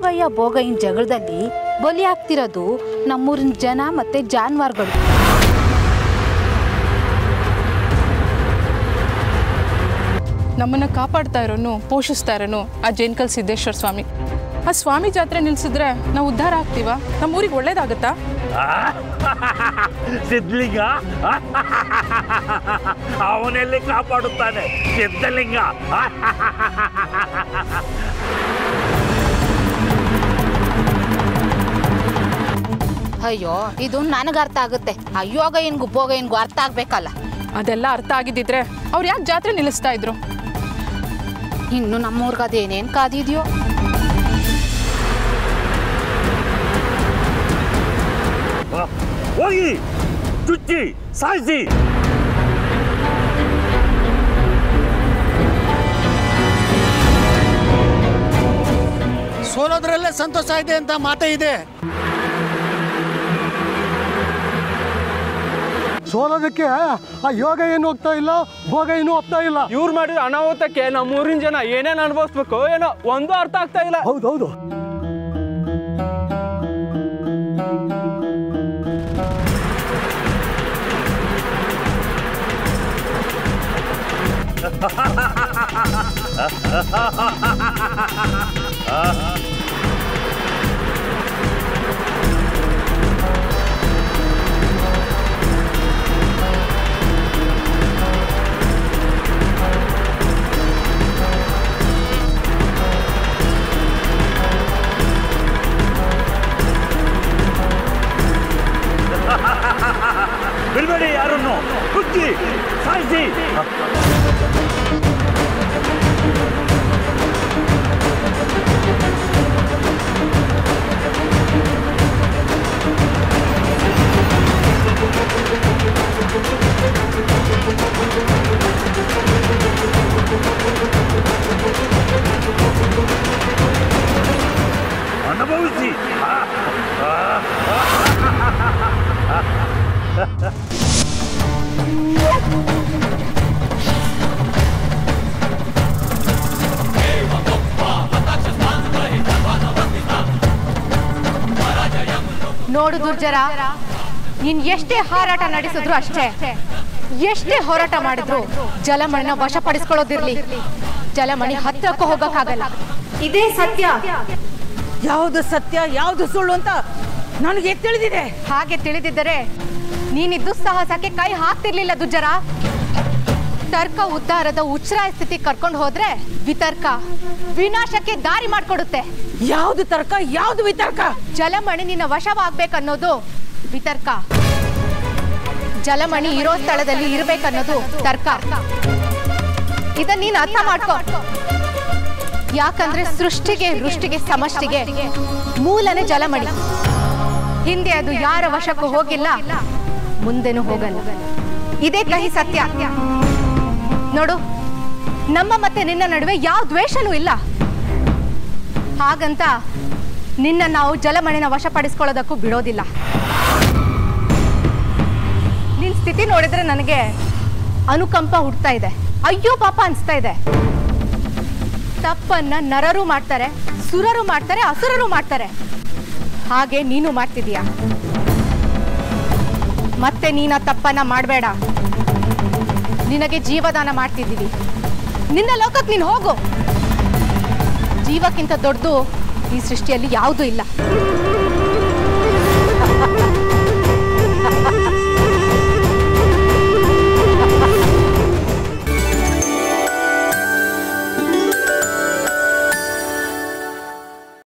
ಯೋಗಯ್ಯ ಭೋಗಯ್ಯನ ಜಗಳದಲ್ಲಿ ಬಲಿ ಆಗ್ತಿರೋದು ನಮ್ಮೂರಿನ ಜನ ಮತ್ತೆ ಜಾನುವಾರುಗಳು ನಮ್ಮನ್ನು ಕಾಪಾಡ್ತಾ ಇರೋನು ಪೋಷಿಸ್ತಾ ಇರೋನು ಆ ಜೇನ್ಕಲ್ ಸಿದ್ದೇಶ್ವರ ಸ್ವಾಮಿ ಆ ಸ್ವಾಮಿ ಜಾತ್ರೆ ನಿಲ್ಸಿದ್ರೆ ನಾವು ಉದ್ಧಾರ ಆಗ್ತೀವಾ ನಮ್ಮ ಊರಿಗೆ ಒಳ್ಳೇದಾಗತ್ತಾ ಸಿದ್ಧಲಿಂಗ ಅವನೆಲ್ಲಿ ಕಾಪಾಡುತ್ತಾನೆ ಸಿದ್ಧಲಿಂಗ ಅಯ್ಯೋ ಇದು ನನಗೆ ಅರ್ಥ ಆಗುತ್ತೆ ಆ ಯೋಗಯ್ಯನ್ಗೂ ಭೋಗಯ್ಯನ್ಗೂ ಅರ್ಥ ಆಗ್ಬೇಕಲ್ಲ ಅದೆಲ್ಲ ಅರ್ಥ ಆಗಿದ್ದಿದ್ರೆ ಅವ್ರು ಯಾಕೆ ಜಾತ್ರೆ ನಿಲ್ಲಿಸ್ತಾ ಇದ್ರು ಇನ್ನು ನಮ್ಮೂರ್ಗೆ ಅದೇನೇನು ಕಾದಿದೆಯೋ ಹೋಗಿ ಚುಚ್ಚಿ ಸಾಯಿಸಿ ಸೋಲೋದ್ರಲ್ಲೇ ಸಂತೋಷ ಇದೆ ಅಂತ ಮಾತೇ ಇದೆ ಸೋಲೋದಕ್ಕೆ ಆ ಯೋಗ ಏನು ಹೋಗ್ತಾ ಇಲ್ಲ ಭೋಗ ಏನು ಹೋಗ್ತಾ ಇಲ್ಲ ಇವ್ರು ಮಾಡಿದ ಅನಾಹುತಕ್ಕೆ ನಮ್ಮೂರಿನ ಜನ ಏನೇನು ಅನುಭವಿಸ್ಬೇಕು ಏನೋ ಒಂದು ಅರ್ಥ ಆಗ್ತಾ ಇಲ್ಲ ಹೌದೌದು ಬಿಲ್ಬೇಡಿ ಯಾರನ್ನು ಚುಚ್ಚಿ ಸಾಯಿಸಿ ಅನುಭವಿಸಿ ನೋಡು ದುರ್ಜರ ನೀನ್ ಎಷ್ಟೇ ಹಾರಾಟ ನಡೆಸಿದ್ರು ಅಷ್ಟೇ ಎಷ್ಟೇ ಹೋರಾಟ ಮಾಡಿದ್ರು ಜಲಮಣಿನ ವಶಪಡಿಸ್ಕೊಳ್ಳೋದಿರ್ಲಿ ಜಲಮಣಿ ಹತ್ರಕ್ಕೂ ಹೋಗಕ್ಕಾಗಲ್ಲ ಇದೇ ಸತ್ಯ ಯಾವುದು ಸತ್ಯ ಯಾವುದು ಸುಳ್ಳು ಅಂತ ನನಗೆ ತಿಳಿದಿದೆ ಹಾಗೆ ತಿಳಿದಿದ್ದರೆ ನೀನ್ ಈ ದುಸ್ಸಾಹಸಕ್ಕೆ ಕೈ ಹಾಕ್ತಿರ್ಲಿಲ್ಲ ದುರ್ಜರ ತರ್ಕ ಉದ್ಧಾರದ ಉಚ್ಛ್ರಾಯ ಸ್ಥಿತಿ ಕರ್ಕೊಂಡು ಹೋದ್ರೆ ವಿತರ್ಕ ವಿನಾಶಕ್ಕೆ ದಾರಿ ಮಾಡ್ಕೊಡುತ್ತೆ ಯಾವುದು ತರ್ಕ ಯಾವುದು ವಿತರ್ಕ ಜಲಮಣಿ ನಿನ್ನ ವಶವಾಗ್ಬೇಕನ್ನೋದು ವಿತರ್ಕ ಜಲಮಣಿ ಇರೋ ಸ್ಥಳದಲ್ಲಿ ಇರ್ಬೇಕನ್ನೋದು ತರ್ಕ ಇದನ್ನ ನೀನ್ ಅರ್ಥ ಮಾಡ್ಕೋ ಯಾಕಂದ್ರೆ ಸೃಷ್ಟಿಗೆ ವೃಷ್ಟಿಗೆ ಸಮಷ್ಟಿಗೆ ಮೂಲನೇ ಜಲಮಣಿ ಹಿಂದೆ ಅದು ಯಾರ ವಶಕ್ಕೂ ಹೋಗಿಲ್ಲ ಮುಂದೆನೂ ಹೋಗಲ್ಲ ಇದೇ ಕಹಿ ಸತ್ಯ ನೋಡು ನಮ್ಮ ಮತ್ತೆ ನಿನ್ನ ನಡುವೆ ಯಾವ ದ್ವೇಷನೂ ಇಲ್ಲ ಹಾಗಂತ ನಿನ್ನ ನಾವು ಜಲಮಣಿನ ವಶಪಡಿಸ್ಕೊಳ್ಳೋದಕ್ಕೂ ಬಿಡೋದಿಲ್ಲ ನಿನ್ ಸ್ಥಿತಿ ನೋಡಿದ್ರೆ ನನಗೆ ಅನುಕಂಪ ಹುಡ್ತಾ ಇದೆ ಅಯ್ಯೋ ಪಾಪ ಅನ್ಸ್ತಾ ಇದೆ ತಪ್ಪನ್ನ ನರರು ಮಾಡ್ತಾರೆ ಸುರರು ಮಾಡ್ತಾರೆ ಅಸುರರು ಮಾಡ್ತಾರೆ ಹಾಗೆ ನೀನು ಮಾಡ್ತಿದೀಯ ಮತ್ತೆ ನೀನ ತಪ್ಪನ್ನ ಮಾಡಬೇಡ ನಿನಗೆ ಜೀವದಾನ ಮಾಡ್ತಿದ್ದೀವಿ ನಿನ್ನ ಲೋಕಕ್ಕೆ ನೀನು ಹೋಗು ಜೀವಕ್ಕಿಂತ ದೊಡ್ಡದು ಈ ಸೃಷ್ಟಿಯಲ್ಲಿ ಯಾವುದೂ ಇಲ್ಲ